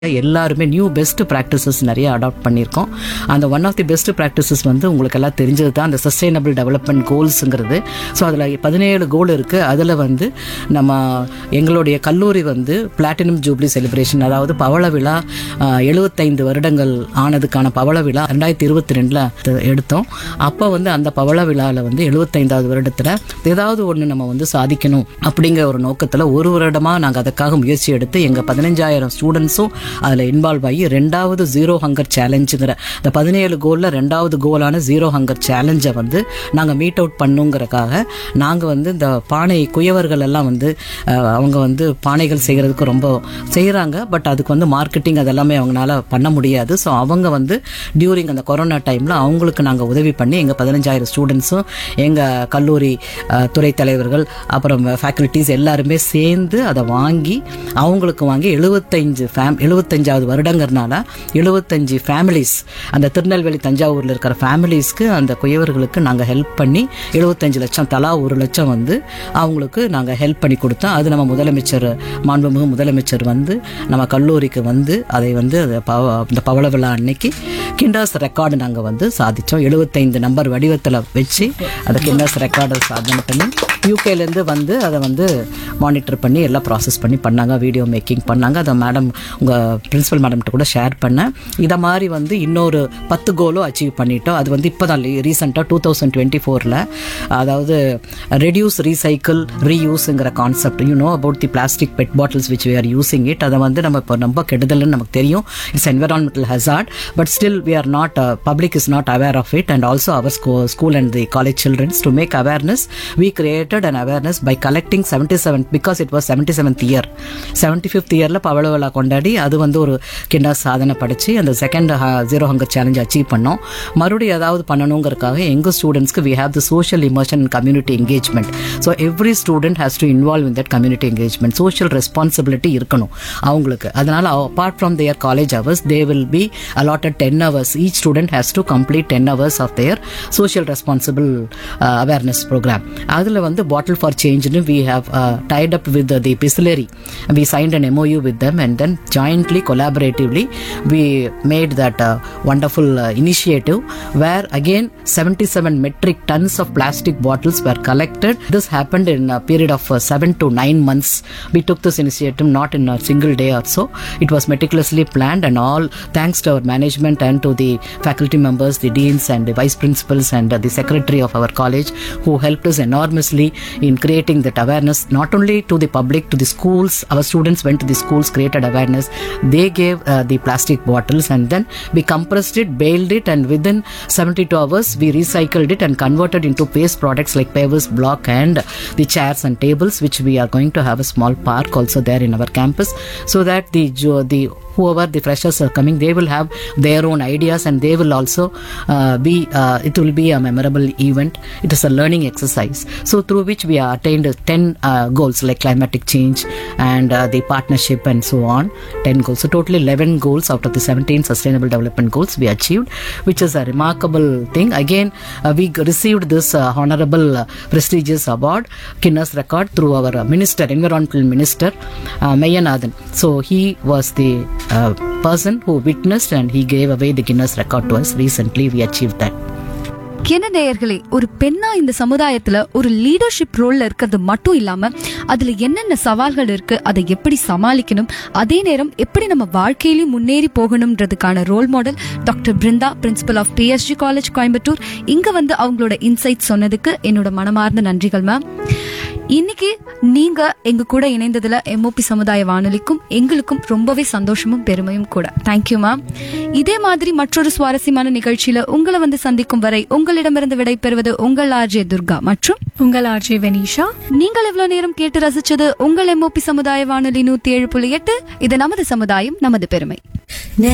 எல்லாருமே new best practices நிறைய adapt பண்ணியிருக்கோம் அந்த one of the best practices வந்து உங்களுக்கு எல்லாம் தெரிஞ்சது தான் அந்த சஸ்டைனபிள் டெவலப்மெண்ட் கோல்ஸுங்கிறது ஸோ அதில் பதினேழு கோல் இருக்குது அதில் வந்து நம்ம எங்களுடைய கல்லூரி வந்து பிளாட்டினம் ஜூப்ளி செலிப்ரேஷன் அதாவது பவள விழா எழுபத்தைந்து வருடங்கள் ஆனதுக்கான பவள விழா ரெண்டாயிரத்தி இருபத்தி ரெண்டில் எடுத்தோம் அப்போ வந்து அந்த பவள விழாவில் வந்து எழுபத்தைந்தாவது வருடத்தில் ஏதாவது ஒன்று நம்ம வந்து சாதிக்கணும் அப்படிங்கிற ஒரு நோக்கத்தில் ஒரு வருடமாக நாங்கள் அதுக்காக முயற்சி எடுத்து எங்கள் பதினஞ்சாயிரம் ஸ்டூடெண்ட்ஸும் அதில் இன்வால்வ் ஆகி ரெண்டாவது ஜீரோ ஹங்கர் சேலஞ்சுங்கிற இந்த பதினேழு கோலில் ரெண்டாவது கோலான ஜீரோ ஹங்கர் சேலஞ்சை வந்து நாங்கள் மீட் அவுட் பண்ணுங்கிறக்காக நாங்கள் வந்து இந்த பானை குயவர்கள் எல்லாம் வந்து அஹ், அவங்க வந்து பானைகள் செய்கிறதுக்கு ரொம்ப செய்கிறாங்க பட் அதுக்கு வந்து மார்க்கெட்டிங் அதெல்லாமே அவங்களால பண்ண முடியாது ஸோ அவங்க வந்து டியூரிங் அந்த கொரோனா டைமில் அவங்களுக்கு நாங்கள் உதவி பண்ணி எங்கள் பதினஞ்சாயிரம் ஸ்டூடெண்ட்ஸும் எங்கள் கல்லூரி அஹ், துறை தலைவர்கள் அப்புறம் ஃபேக்கல்ட்டிஸ் எல்லாருமே சேர்ந்து அதை வாங்கி அவங்களுக்கு வாங்கி எழுபத்தஞ்சு ஃபேம் எழுபத்தஞ்சாவது வருடங்கிறனால எழுபத்தஞ்சு ஃபேமிலிஸ் அந்த திருநெல்வேலி தஞ்சாவூரில் இருக்கிற ஃபேமிலிஸ்க்கு அந்த குயவர்களுக்கு நாங்கள் ஹெல்ப் பண்ணி எழுபத்தஞ்சு லட்சம் தலா ஒரு லட்சம் வந்து அவங்களுக்கு நாங்கள் ஹெல்ப் பண்ணி கொடுத்தோம் அது நம்ம முதலமைச்சர் மாண்புமிகு முதலமைச்சர் வந்து நம்ம கல்லூரிக்கு வந்து அதை வந்து அதை பவ- இந்த பவள விழா அன்னைக்கு கிண்டாஸ் ரெக்கார்டு நாங்கள் வந்து சாதித்தோம் எழுபத்தைந்து நம்பர் வடிவத்தில் வச்சு அதை கிண்டாஸ் ரெக்கார்டு சாதனை பண்ணி யூகேலேருந்து வந்து அதை வந்து மானிட்டர் பண்ணி எல்லாம் ப்ராசஸ் பண்ணி பண்ணாங்க வீடியோ மேக்கிங் பண்ணாங்க அதை மேடம் உங்கள் பிரின்சிபல் மேடம்கிட்ட கூட ஷேர் பண்ணேன் இதை மாதிரி வந்து இன்னொரு பத்து கோலும் அச்சீவ் பண்ணிட்டோம் அது வந்து இப்போ தான் ரீசெண்டாக டூ தௌசண்ட் டுவெண்ட்டி ஃபோரில் அதாவது ரெடியூஸ் ரீசைக்கிள் ரீயூஸுங்கிற concept you know about the plastic PET bottles which we are using it அதை வந்து நம்ம இப்போ ரொம்ப கெடுதல்னு நமக்கு தெரியும் it's environmental hazard but still we are not uh, public is not aware of it and also our school, school and the college children to make awareness we created an awareness by collecting 77 because it was 77th year 75th இயர்ல பவள விழா கொண்டாடி அது வந்து ஒரு kinda சாதனை படிச்சு அந்த second zero hunger challenge achieve பண்ணோம் மறுபடியும் ஏதாவது பண்ணணுங்கிறதுக்காக எங்க ஸ்டூடெண்ட்ஸ்க்கு we have the social immersion and community engagement so every student has to involve in that community engagement social responsibility இருக்கணும் அவங்களுக்கு அதனால apart from their college hours they will be allotted 10 hours each student has to complete 10 hours of their social responsible uh, awareness program அதுல வந்து bottle for change னு we have uh, tied up with the, the Bisleri we signed an MOU with them and then jointly collaboratively we made that uh, wonderful uh, initiative where again 77 metric tons of plastic bottles were collected this happened in a period of uh, 7 to 9 months we took this initiative not in a single day or so it was meticulously planned and all thanks to our management and to the faculty members the deans and the vice principals and uh, the secretary of our college who helped us enormously in creating that awareness not only to the public to the schools our students went to the schools created awareness they gave uh, the plastic bottles and then we compressed it baled it and within 72 hours we recycled it and converted into paste products like pavers block and the chairs and tables which we are going to have a small park also there in our campus so that the jo- the whoever the freshers are coming they will have their own ideas and they will also uh, be uh, it will be a memorable event it is a learning exercise so through which we are attained 10 uh, goals like climatic change and uh, the partnership and so on 10 goals so totally 11 goals out of the 17 sustainable development goals we achieved which is a remarkable thing again uh, we g- received this uh, honorable uh, prestigious award guinness record through our uh, minister environmental minister uh, Mayanathan so he was the uh, person who witnessed and he gave away the guinness record to us recently we achieved that என்ன நேயர்களே ஒரு பெண்ணா இந்த சமுதாயத்துல ஒரு leadership ரோல்ல இருக்கிறது மட்டும் இல்லாம அதுல என்னென்ன சவால்கள் இருக்கு அதை எப்படி சமாளிக்கணும் அதே நேரம் எப்படி நம்ம வாழ்க்கையிலும் முன்னேறி போகணும்ன்றதுக்கான role model doctor Brinda principal of PSG college Coimbatore இங்க வந்து அவங்களோட இன்சைட் சொன்னதுக்கு என்னோட மனமார்ந்த நன்றிகள் மேம் இன்னைக்கு நீங்க எங்க கூட இணைந்ததுல எம்ஓபி சமுதாய வானொலிக்கும் எங்களுக்கும் ரொம்பவே சந்தோஷமும் பெருமையும் கூட தேங்க்யூ மேம் இதே மாதிரி மற்றொரு சுவாரஸ்யமான நிகழ்ச்சியில உங்களை வந்து சந்திக்கும் வரை உங்களிடமிருந்து விடை பெறுவது உங்கள் ஆர்ஜே துர்கா மற்றும் உங்கள் ஆர்ஜே வெனிஷா நீங்கள் இவ்வளவு நேரம் கேட்டு ரசிச்சது உங்கள் எம்ஓபி சமுதாய வானொலி நூத்தி ஏழு புள்ளி எட்டு இது நமது சமுதாயம் நமது பெருமை